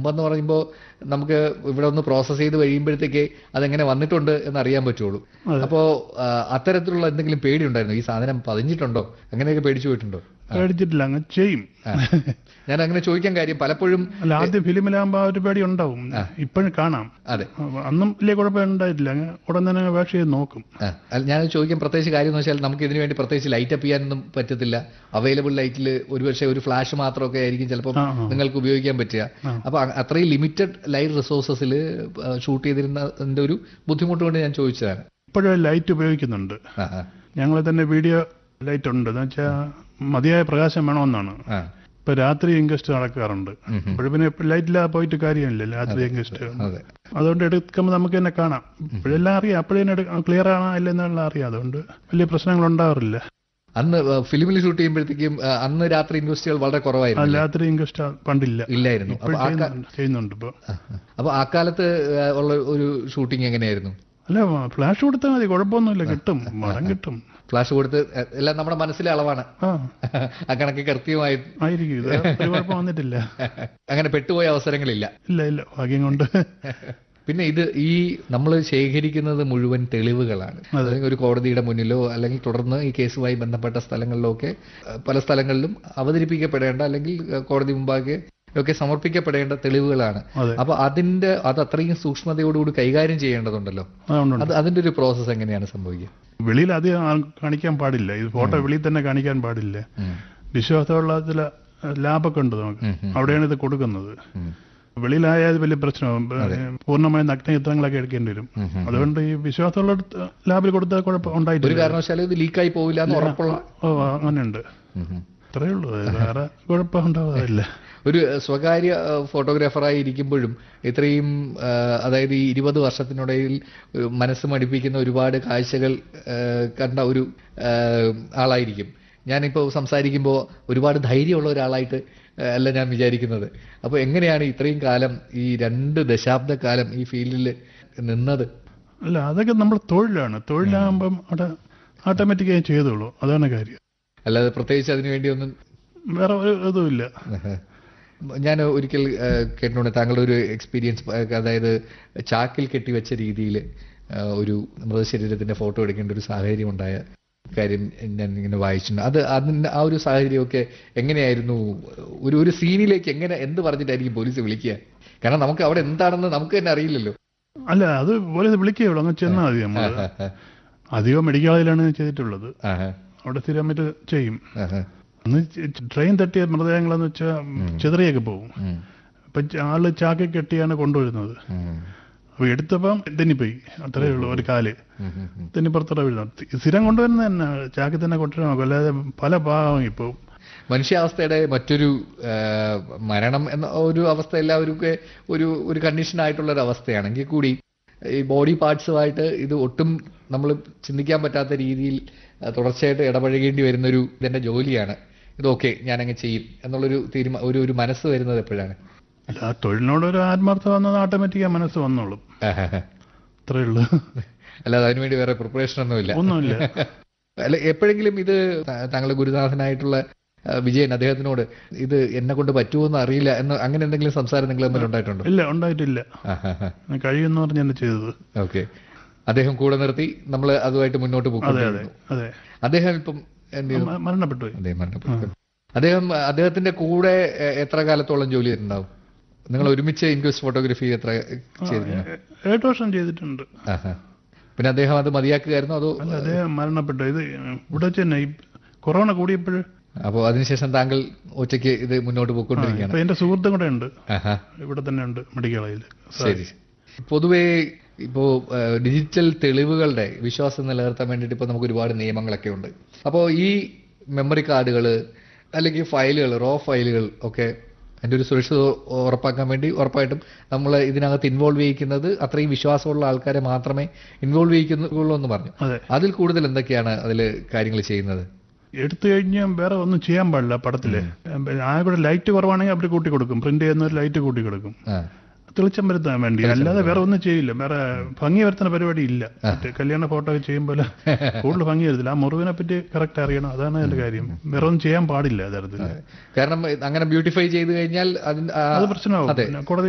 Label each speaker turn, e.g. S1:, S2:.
S1: മുമ്പെന്ന് പറയുമ്പോൾ നമുക്ക് ഇവിടെ ഒന്ന് പ്രോസസ്സ് ചെയ്ത് കഴിയുമ്പോഴത്തേക്ക് അതെങ്ങനെ വന്നിട്ടുണ്ട് എന്ന് അറിയാൻ പറ്റുള്ളൂ അപ്പോൾ അത്തരത്തിലുള്ള എന്തെങ്കിലും പേടി ഉണ്ടായിരുന്നു ഈ സാധനം പതിഞ്ഞിട്ടുണ്ടോ അങ്ങനെയൊക്കെ പേടിച്ചു പോയിട്ടുണ്ടോ
S2: പേടിച്ചിട്ടില്ല അങ്ങ് ചെയ്യും
S1: ആ. ഞാൻ അങ്ങനെ ചോദിക്കാൻ കാര്യം പലപ്പോഴും
S2: അല്ല ആദ്യം ഫിലിമിലാകുമ്പോൾ ആ ഒരു പേടി ഉണ്ടാവും ഇപ്പോഴും കാണാം
S1: അതെ
S2: അന്നും വലിയ കുഴപ്പം ഉണ്ടായിട്ടില്ല അങ്ങ് ഉടൻ തന്നെ അങ്ങ് വേഷ ചെയ്ത് നോക്കും
S1: ആ, അല്ല, ഞാൻ ചോദിക്കാൻ പ്രത്യേകിച്ച് കാര്യം എന്ന് വെച്ചാൽ നമുക്ക് ഇതിനു വേണ്ടി പ്രത്യേകിച്ച് ലൈറ്റ് അപ്പ് ചെയ്യാനൊന്നും പറ്റത്തില്ല അവൈലബിൾ ലൈറ്റിൽ ഒരു പക്ഷേ ഒരു ഫ്ലാഷ് മാത്രമൊക്കെ ആയിരിക്കും ചിലപ്പോൾ
S2: ആ, ആ.
S1: നിങ്ങൾക്ക് ഉപയോഗിക്കാൻ പറ്റുക അപ്പൊ അ- അത്രയും ലിമിറ്റഡ് ലൈറ്റ് റിസോഴ്സസിൽ ഷൂട്ട് ചെയ്തിരുന്നതിന്റെ ഒരു ബുദ്ധിമുട്ട് കൊണ്ട് ഞാൻ ചോദിച്ചതാണ്
S2: ഇപ്പോഴും ലൈറ്റ് ഉപയോഗിക്കുന്നുണ്ട്
S1: ആ, ആ,
S2: ഞങ്ങൾ തന്നെ വീഡിയോ ലൈറ്റ് ഉണ്ട് എന്ന് വെച്ചാൽ മതിയായ പ്രകാശം വേണമെന്നാണ്
S1: ആ.
S2: ഇപ്പൊ രാത്രി ഇൻകസ്റ്റ് നടക്കാറുണ്ട് ഇപ്പോഴും പിന്നെ ലൈറ്റ് ഇല്ലാതെ പോയിട്ട് കാര്യമില്ല രാത്രി ഇൻകസ്റ്റ്
S1: അതെ
S2: അതുകൊണ്ട് എടുക്കുമ്പോൾ നമുക്ക് തന്നെ കാണാം ഇപ്പോഴെല്ലാം അറിയാം അപ്പോഴേ ക്ലിയർ ആണോ ഇല്ലെന്നുള്ള അറിയാം അതുകൊണ്ട് വലിയ പ്രശ്നങ്ങൾ ഉണ്ടാവാറില്ല
S1: അന്ന് ഫിലിമിൽ ഷൂട്ട് ചെയ്യുമ്പോഴത്തേക്കും ആ, അന്ന് രാത്രി ഇൻഡസ്ട്രികൾ വളരെ
S2: ആ
S1: കുറവായിരുന്നു
S2: രാത്രി ഇൻകസ്റ്റ് പണ്ടില്ല
S1: ഇല്ലായിരുന്നു അപ്പൊ
S2: ഇപ്പോഴും
S1: ആ കാ-
S2: ചെയ്യുന്നുണ്ട് ചെയ്യുന്നുണ്ട് ഇപ്പൊ
S1: ആ, ആ. അപ്പൊ ആ കാലത്ത് ആ, ഉള്ള ഒരു ഷൂട്ടിംഗ് എങ്ങനെയായിരുന്നു
S2: അല്ല ഫ്ലാഷ് കൊടുത്താൽ മതി കുഴപ്പമൊന്നുമില്ല കിട്ടും മരം കിട്ടും
S1: ഫ്ലാഷ് കൊടുത്ത് എ- എല്ലാം നമ്മുടെ മനസ്സിലെ അളവാണ്
S2: ആ
S1: ആ കണക്ക് കൃത്യമായി
S2: ആയിരിക്കും ഇത് ഒരു കുഴപ്പം വന്നിട്ടില്ല
S1: അങ്ങനെ പെട്ടുപോയ അവസരങ്ങളില്ല
S2: ഇല്ല ഇല്ല ഭാഗ്യം കൊണ്ട്
S1: പിന്നെ ഇത് ഈ നമ്മൾ ശേഖരിക്കുന്നത് മുഴുവൻ തെളിവുകളാണ് അല്ലെങ്കിൽ ഒരു കോടതിയുടെ മുന്നിലോ അല്ലെങ്കിൽ തുടർന്ന് ഈ കേസുമായി ബന്ധപ്പെട്ട സ്ഥലങ്ങളിലോ ഒക്കെ അഹ്, പല സ്ഥലങ്ങളിലും അവതരിപ്പിക്കപ്പെടേണ്ട അല്ലെങ്കിൽ അഹ്, കോടതി മുമ്പാകെ ഒക്കെ സമർപ്പിക്കപ്പെടേണ്ട തെളിവുകളാണ്
S2: അതെ.
S1: അപ്പൊ അതിന്റെ അത് അത്രയും സൂക്ഷ്മതയോടുകൂടി കൈകാര്യം ചെയ്യേണ്ടതുണ്ടല്ലോ
S2: അതുകൊണ്ട്
S1: അത് അതിന്റെ ഒരു പ്രോസസ്സ് എങ്ങനെയാണ് സംഭവിക്കുക
S2: വെളിയിൽ അധികം ആൾ കാണിക്കാൻ പാടില്ല ഇത് ഫോട്ടോ വെളിയിൽ തന്നെ കാണിക്കാൻ പാടില്ല
S1: ഉം.
S2: വിശ്വാസമുള്ള ചില ലാബൊക്കെ ഉണ്ട് നമുക്ക് അവിടെയാണ് ഇത് കൊടുക്കുന്നത്
S1: ഉം.
S2: വെളിയിലായാൽ വലിയ പ്രശ്നമാകും പൂർണ്ണമായ നഗ്നചിത്രങ്ങളൊക്കെ എടുക്കേണ്ടി വരും അതുകൊണ്ട് ഈ വിശ്വാസമുള്ള ലാബിൽ കൊടുത്താൽ കുഴപ്പം
S1: ഒരു
S2: ഉണ്ടായിട്ടില്ല
S1: കാരണവശാലും ഇത് ലീക്കായി പോവില്ല എന്ന് ഉറപ്പുള്ള
S2: ഓ അങ്ങനെയുണ്ട്
S1: ഉം, ഉം.
S2: അത്രയേ ഉള്ളൂ വേറെ കുഴപ്പം ഉണ്ടാവാറില്ല
S1: ഒരു അഹ്, സ്വകാര്യ അഹ്, ഫോട്ടോഗ്രാഫറായി ഇരിക്കുമ്പോഴും ഇത്രയും അഹ്, അതായത് ഈ ഇരുപത് വർഷത്തിനിടയിൽ ഒരു മനസ്സ് മടിപ്പിക്കുന്ന ഒരുപാട് കാഴ്ചകൾ അഹ്, കണ്ട ഒരു അഹ്, ആളായിരിക്കും ഞാനിപ്പോൾ സംസാരിക്കുമ്പോൾ ഒരുപാട് ധൈര്യമുള്ള ഒരാളായിട്ട് അഹ്, അല്ല ഞാൻ വിചാരിക്കുന്നത് അപ്പോൾ എങ്ങനെയാണ് ഇത്രയും കാലം ഈ രണ്ട് ദശാബ്ദ കാലം ഈ ഫീൽഡിൽ നിന്നത്
S2: അല്ല അതൊക്കെ നമ്മുടെ തൊഴിലാണ് തൊഴിലാകുമ്പം അവിടെ ഓട്ടോമാറ്റിക്കായി ചെയ്തോളൂ അതാണ് കാര്യം
S1: അല്ലാതെ പ്രത്യേകിച്ച് അതിനു വേണ്ടി ഒന്നും
S2: വേറെ ഒരു ഇതുമില്ല
S1: ഞാൻ ഒരിക്കൽ ഏഹ്, കേട്ടിട്ടുണ്ട് താങ്കളുടെ ഒരു എക്സ്പീരിയൻസ് ഏഹ്, അതായത് ചാക്കിൽ കെട്ടിവെച്ച രീതിയിൽ ഒരു മൃതശരീരത്തിന്റെ ഫോട്ടോ എടുക്കേണ്ട ഒരു സാഹചര്യം ഉണ്ടായ കാര്യം ഞാൻ ഇങ്ങനെ വായിച്ചിട്ടുണ്ട് അത് അതിന്റെ ആ ഒരു സാഹചര്യമൊക്കെ എങ്ങനെയായിരുന്നു ഒരു ഒരു സീനിലേക്ക് എങ്ങനെ എന്ത് പറഞ്ഞിട്ടായിരിക്കും പോലീസ് വിളിക്കുക കാരണം നമുക്ക് അവിടെ എന്താണെന്ന് നമുക്ക് തന്നെ അറിയില്ലല്ലോ
S2: അല്ല അത് പോലെ വിളിക്കുകയുള്ളൂ അങ്ങ് ചെന്നാൽ മതി നമ്മൾ അധികം മെഡിക്കൽ കോളേജിലാണ് ചെയ്തിട്ടുള്ളത്
S1: ആഹാ,
S2: അവിടെ സ്ഥിരമായിട്ട് ചെയ്യും
S1: ആഹാ,
S2: അന്ന് ട്രെയിൻ തട്ടിയ മൃതദേഹങ്ങളെന്ന് വെച്ചാൽ ചെതറിയൊക്കെ പോകും
S1: ഉം,
S2: അപ്പൊ ച- ആള് ചാക്കി കെട്ടിയാണ് കൊണ്ടുവരുന്നത്
S1: ഉം,
S2: അപ്പൊ എടുത്തപ്പം തെന്നിപ്പോയി അത്രേ ഉള്ളൂ ഒരു കാല്
S1: ഉം, ഉം, ഉം.
S2: തെന്നിപ്പുറത്തോടെ വീഴുന്നത് സ്ഥിരം കൊണ്ടുവരുന്നത് തന്നെ ചാക്കി തന്നെ കൊണ്ടുവരാൻ നോക്കും അല്ലാതെ പല ഭാഗം ഇപ്പൊ
S1: മനുഷ്യാവസ്ഥയുടെ മറ്റൊരു ആ, മരണം എന്ന ഒരു അവസ്ഥ എല്ലാവർക്കും ഒരു ഒരു കണ്ടീഷൻ ആയിട്ടുള്ള ഒരു അവസ്ഥയാണെങ്കിൽ കൂടി ഈ ബോഡി പാർട്സുമായിട്ട് ഇത് ഒട്ടും നമ്മൾ ചിന്തിക്കാൻ പറ്റാത്ത രീതിയിൽ ആ, തുടർച്ചയായിട്ട് ഇടപഴകേണ്ടി വരുന്ന ഒരു ഇതെന്റെ ജോലിയാണ് ഇതൊക്കെ ഞാനങ്ങ് ചെയ്യും എന്നുള്ളൊരു തീരുമാ ഒരു ഒരു മനസ്സ് വരുന്നത് എപ്പോഴാണ്
S2: അല്ല ആ തൊഴിലിനോട് ഒരു ആത്മാർത്ഥ വന്നത് ഓട്ടോമാറ്റിക്കാ മനസ്സ് വന്നോളും അത്രേ ഉള്ളൂ
S1: അല്ലാതെ അതിനുവേണ്ടി വേറെ പ്രിപ്പറേഷൻ ഒന്നുമില്ല
S2: ഒന്നുമില്ല
S1: അല്ല എപ്പോഴെങ്കിലും ഇത് താ- താങ്കളുടെ ഗുരുനാഥനായിട്ടുള്ള ആ, വിജയൻ അദ്ദേഹത്തിനോട് ഇത് എന്നെ കൊണ്ട് പറ്റുമോ അറിയില്ല എന്ന് അങ്ങനെ എന്തെങ്കിലും സംസാരം നിങ്ങൾ തമ്മിൽ ഉണ്ടായിട്ടുണ്ടോ
S2: ഇല്ല ഉണ്ടായിട്ടില്ല കഴിയുമെന്ന് പറഞ്ഞ് തന്നെ ചെയ്തത്
S1: ഓക്കെ അദ്ദേഹം കൂടെ നിർത്തി നമ്മൾ അതുമായിട്ട് മുന്നോട്ട്
S2: അതെ അതെ
S1: പോകുന്നു
S2: അതെ
S1: അദ്ദേഹം ഇപ്പം എന്ത് ചെയ്തു
S2: മ- മരണപ്പെട്ടു പോയി
S1: അദ്ദേഹം മരണപ്പെട്ടു അദ്ദേഹം അദ്ദേഹത്തിന്റെ കൂടെ എ- എത്ര കാലത്തോളം ജോലി ചെയ്തിട്ടുണ്ടാവും നിങ്ങൾ ഒരുമിച്ച് ഇൻക്വസ്റ്റ് ഫോട്ടോഗ്രാഫി എത്ര ചെയ്തിരുന്നു
S2: ഏ- ഏഴ് വർഷം ചെയ്തിട്ടുണ്ട്
S1: ആഹാ. പിന്നെ അദ്ദേഹം അത് മതിയാക്കുകയായിരുന്നു അതോ
S2: അല്ല അദ്ദേഹം മരണപ്പെട്ടു ഇത് ഇവിടെ വെച്ച് തന്നെ ഈ കൊറോണ കൂടിയപ്പോൾ
S1: അപ്പോൾ അതിനുശേഷം താങ്കൾ ഒറ്റയ്ക്ക് ഇത് മുന്നോട്ട് പോയിക്കൊണ്ടിരിക്കുകയാണ്
S2: ഇപ്പൊ എന്റെ സുഹൃത്തും കൂടെ ഉണ്ട്
S1: ആഹാ
S2: ഇവിടെ തന്നെ ഉണ്ട് മെഡിക്കൽ കോളേജിൽ
S1: ശരി പൊതുവേ ഇപ്പോ ഏഹ്, ഡിജിറ്റൽ തെളിവുകളുടെ വിശ്വാസം നിലനിർത്താൻ വേണ്ടിയിട്ട് ഇപ്പോൾ നമുക്ക് ഒരുപാട് നിയമങ്ങളൊക്കെ ഉണ്ട് അപ്പോൾ ഈ മെമ്മറി കാർഡുകൾ അല്ലെങ്കിൽ ഫയലുകൾ റോ ഫയലുകൾ ഒക്കെ അതിൻ്റെ ഒരു സുരക്ഷിത ഉറപ്പാക്കാൻ വേണ്ടി ഉറപ്പായിട്ടും നമ്മൾ ഇതിനകത്ത് ഇൻവോൾവ് ചെയ്യിക്കുന്നത് അത്രയും വിശ്വാസമുള്ള ആൾക്കാരെ മാത്രമേ ഇൻവോൾവ് ചെയ്യിക്കുന്നുള്ളൂ എന്ന് പറഞ്ഞു
S2: അതെ
S1: അതിൽ കൂടുതൽ എന്തൊക്കെയാണ് അതിൽ കാര്യങ്ങൾ ചെയ്യുന്നത്
S2: എടുത്തു കഴിഞ്ഞാൽ വേറെ ഒന്നും ചെയ്യാൻ പാടില്ല പടത്തില് ആ കൂടെ ലൈറ്റ് കുറവാണെങ്കിൽ അവർ കൂട്ടി കൊടുക്കും പ്രിന്റ് ചെയ്യുന്ന ഒരു ലൈറ്റ് കൂട്ടി കൊടുക്കും
S1: ആ
S2: തെളിച്ചം വരുത്താൻ വേണ്ടി അല്ലാതെ വേറെ ഒന്നും ചെയ്യില്ല വേറെ ഭംഗി വരുത്തുന്ന പരിപാടി ഇല്ല മറ്റേ കല്യാണ ഫോട്ടോ ഒക്കെ ചെയ്യുമ്പോൾ കൂടുതൽ ഭംഗി വരുത്തില്ല ആ മുറിവിനെ പറ്റി കറക്റ്റ് അറിയണം അതാണ് അതിന്റെ കാര്യം വേറെ ഒന്നും ചെയ്യാൻ പാടില്ല യഥാർത്ഥത്തിൽ
S1: കാരണം അങ്ങനെ ബ്യൂട്ടിഫൈ ചെയ്ത് കഴിഞ്ഞാൽ അതിന് ആ-
S2: അത് പ്രശ്നമാവും
S1: അതെ
S2: പിന്നെ കോടതി